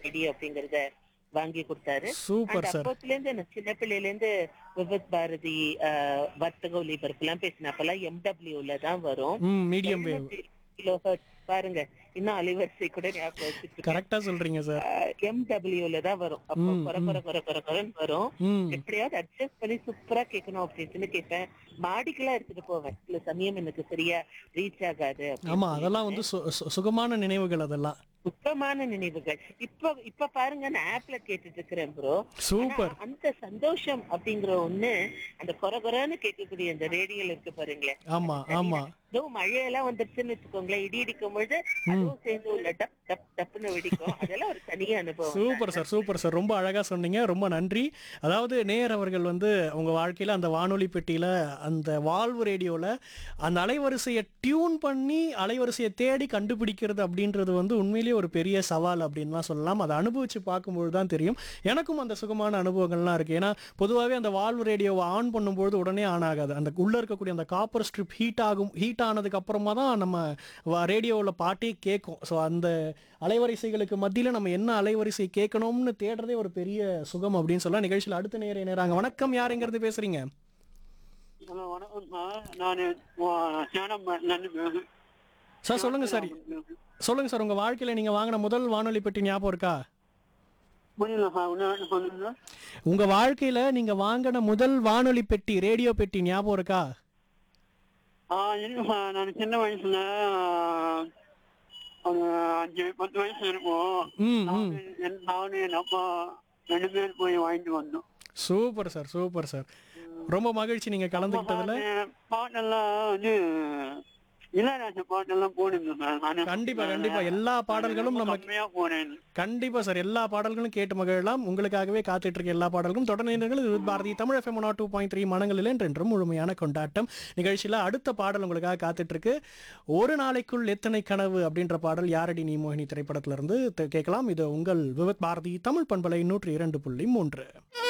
செடி அப்படிங்கறத வாங்கி கொடுத்தாரு சூப்பர் And சார் அப்போத்துல இருந்து எனக்கு சின்ன பிள்ளையில இருந்து விபத் பாரதி ஆஹ், வர்த்தக ஒலிபரப்புலாம் பேசின அப்பெல்லாம் எம்டபிள்யூல தான் வரும் ம் மீடியம் வேவ் கிலோ பாருங்க இன்னும் அலைவரிசை கூட ஞாபகம் வச்சுட்டு கரெக்டா சொல்றீங்க சார் எம்டபிள்யூல தான் வரும் அப்போ ம், குறை குறை குறை குறை குறைன்னு வரும் ம் எப்படியாவது அட்ஜஸ்ட் பண்ணி சூப்பரா கேட்கணும் அப்படின்னு கேட்பேன் மாடிக்கெல்லாம் எடுத்துட்டு போவேன் சில சமயம் எனக்கு சரியா ரீச் ஆகாது அப்படின்னு ஆமா அதெல்லாம் வந்து சு- சு- சுகமான நினைவுகள் அதெல்லாம் சுத்தமான நினைவுகள் இப்ப இப்ப பாருங்க நான் ஆப்ல கேட்டுட்டு இருக்கிறேன் ப்ரோ சூப்பர் அந்த சந்தோஷம் அப்படிங்கிற ஒண்ணு அந்த கொர கொரன்னு கேட்கக்கூடிய அந்த ரேடியோல இருக்கு பாருங்களேன் ஆமா ஆமா இதோ மழையெல்லாம் வந்துருச்சுன்னு வச்சுக்கோங்களேன் இடி இடிக்கும் பொழுது அதுவும் சேர்ந்து உள்ள டப் டப் டப்னு வெடிக்கும் அதெல்லாம் ஒரு தனி அனுபவம் சூப்பர் சார் சூப்பர் சார் ரொம்ப அழகா சொன்னீங்க ரொம்ப நன்றி அதாவது நேயர் அவர்கள் வந்து உங்க வாழ்க்கையில அந்த வானொலி பெட்டியில அந்த வால்வு ரேடியோல அந்த அலைவரிசையை டியூன் பண்ணி அலைவரிசையை தேடி கண்டுபிடிக்கிறது அப்படின்றது வந்து உண்மையிலேயே ஒரு பெரிய சவால் அப்படின்லாம் சொல்லலாம் அதை அனுபவிச்சு பார்க்கும்போது தான் தெரியும் எனக்கும் அந்த சுகமான அனுபவங்கள்லாம் இருக்கு ஏன்னா பொதுவாகவே அந்த வால்வு ரேடியோவை ஆன் பண்ணும்போது உடனே ஆன் ஆகாது அந்த உள்ள இருக்கக்கூடிய அந்த காப்பர் ஸ்ட்ரிப் ஹீட் ஆகும் ஹீட் ஆனதுக்கு அப்புறமா தான் நம்ம ரேடியோவில் பாட்டே கேட்கும் ஸோ அந்த அலைவரிசைகளுக்கு மத்தியில் நம்ம என்ன அலைவரிசை கேட்கணும்னு தேடுறதே ஒரு பெரிய சுகம் அப்படின்னு சொல்லலாம் நிகழ்ச்சியில் அடுத்த நேர நேராங்க வணக்கம் யாருங்கிறது பேசுறீங்க ஹலோ வணக்கம் சார் நான் சேலம் நன்றி சார் சொல்லுங்க சார் சொல்லுங்க சார் உங்க வாழ்க்கையில நீங்க வாங்கின முதல் வானொலி பெட்டி ஞாபகம் இருக்கா புரியல சார் ஒன்று சொல்லுங்க உங்க வாழ்க்கையில நீங்க வாங்கின முதல் வானொலி பெட்டி ரேடியோ பெட்டி ஞாபகம் இருக்கா ஆ இருக்கு சார் நான் சின்ன வயசுல ஒரு அஞ்சு பத்து வயசு இருக்கும் ம் ம் நானு என் நானு என் அப்பா ரெண்டு பேர் போய் வாங்கிட்டு வந்தோம் சூப்பர் சார் சூப்பர் சார் ரொம்ப மகிழ்ச்சி நீங்க கலந்துக்கிட்டதுல பாட்டு- பாட்டெல்லாம் வந்து இளையராஜா பாட்டெல்லாம் போடுங்க சார் நானு கண்டிப்பா கண்டிப்பா எல்லா பாடல்களும் ரொம்ப நம்ம கம்மியா போனேன் கண்டிப்பா சார் எல்லா பாடல்களும் கேட்டு மகிழலாம் உங்களுக்காகவே காத்துட்டு இருக்க எல்லா பாடல்களும் தொடர்ந்து இது Bharathi Tamil FM two point three மனங்களில் என்றென்றும் முழுமையான கொண்டாட்டம் நிகழ்ச்சியில அடுத்த பாடல் உங்களுக்காக காத்துட்டு இருக்கு ஒரு நாளைக்குள் எத்தனை கனவு அப்படின்ற பாடல் யாரடி நீ மோகினி திரைப்படத்துல இருந்து த- கேட்கலாம் இது உங்கள் விவத் பாரதி தமிழ் பண்பலை நூற்றி இரண்டு புள்ளி மூன்று